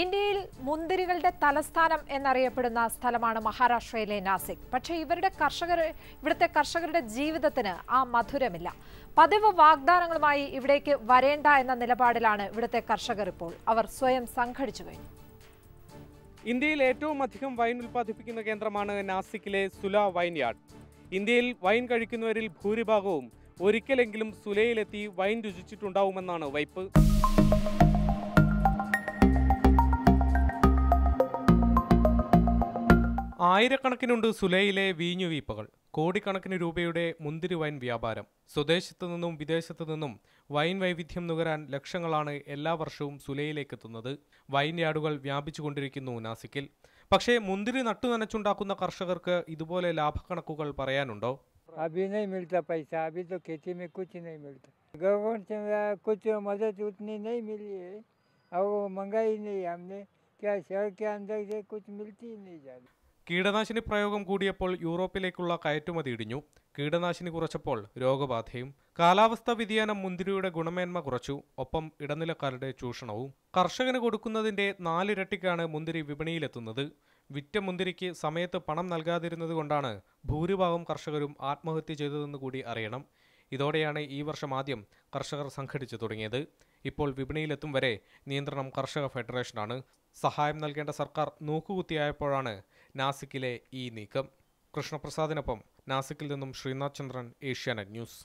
ഇന്ത്യയിൽ മുന്തിരികളുടെ തലസ്ഥാനം എന്നറിയപ്പെടുന്ന സ്ഥലമാണ് മഹാരാഷ്ട്രയിലെ നാസിക് പക്ഷേ ഇവരുടെ കർഷകർ ഇവിടുത്തെ കർഷകരുടെ ജീവിതത്തിന് ആ മധുരമില്ല പതിവ് വാഗ്ദാനങ്ങളുമായി ഇവിടേക്ക് വരേണ്ട എന്ന നിലപാടിലാണ് ഇവിടുത്തെ കർഷകർ ഇപ്പോൾ അവർ സ്വയം സംഘടിച്ചു കഴിഞ്ഞു ഇന്ത്യയിൽ ഏറ്റവും അധികം വൈൻ ഉൽപ്പാദിപ്പിക്കുന്ന കേന്ദ്രമാണ് നാസിക്കിലെ സുല വൈൻയാർഡ് ഇന്ത്യയിൽ വൈൻ കഴിക്കുന്നവരിൽ ഭൂരിഭാഗവും ഒരിക്കലെങ്കിലും സുലയിലെത്തി വൈൻ രുചിച്ചിട്ടുണ്ടാവുമെന്നാണ് വൈപ്പ് ആയിരക്കണക്കിനുണ്ട് സുലയിലെ വീഞ്ഞു വീപ്പകൾ കോടിക്കണക്കിന് രൂപയുടെ മുന്തിരി വൈൻ വ്യാപാരം സ്വദേശത്തു നിന്നും വിദേശത്തു നിന്നും വൈൻ വൈവിധ്യം നുകരാൻ ലക്ഷങ്ങളാണ് എല്ലാ വർഷവും സുലയിലേക്ക് എത്തുന്നത് വൈൻ യാർഡുകൾ വ്യാപിച്ചുകൊണ്ടിരിക്കുന്നു നാസിക്കിൽ പക്ഷേ മുന്തിരി നട്ടുനനച്ചുണ്ടാക്കുന്ന കർഷകർക്ക് ഇതുപോലെ ലാഭക്കണക്കുകൾ പറയാനുണ്ടോ अभी नहीं मिलता पैसा अभी तो खेती में कुछ नहीं मिलता गवर्नमेंट से कुछ मदद उतनी नहीं मिली है और वो मंगाई नहीं हमने क्या शहर के अंदर से कुछ मिलती ही नहीं ज़्यादा കീടനാശിനി പ്രയോഗം കൂടിയപ്പോൾ യൂറോപ്പിലേക്കുള്ള കയറ്റുമതി ഇടിഞ്ഞു കീടനാശിനി കുറച്ചപ്പോൾ രോഗബാധയും കാലാവസ്ഥാ വ്യതിയാനം മുന്തിരിയുടെ ഗുണമേന്മ കുറച്ചു ഒപ്പം ഇടനിലക്കാരുടെ ചൂഷണവും കർഷകന് കൊടുക്കുന്നതിന്റെ നാലിരട്ടിക്കാണ് മുന്തിരി വിപണിയിലെത്തുന്നത് വിറ്റ മുന്തിരിക്ക് സമയത്ത് പണം നൽകാതിരുന്നത് കൊണ്ടാണ് ഭൂരിഭാഗം കർഷകരും ആത്മഹത്യ ചെയ്തതെന്ന് കൂടി അറിയണം ഇതോടെയാണ് ഈ വർഷം ആദ്യം കർഷകർ സംഘടിച്ചു തുടങ്ങിയത് ഇപ്പോൾ വിപണിയിലെത്തും വരെ നിയന്ത്രണം കർഷക ഫെഡറേഷനാണ് സഹായം നൽകേണ്ട സർക്കാർ നോക്കുകുത്തിയായപ്പോഴാണ് നാസിക്കിലെ ഈ നീക്കം കൃഷ്ണപ്രസാദിനൊപ്പം നാസിക്കിൽ നിന്നും ശ്രീനാഥ് ചന്ദ്രൻ ഏഷ്യാനെറ്റ് ന്യൂസ്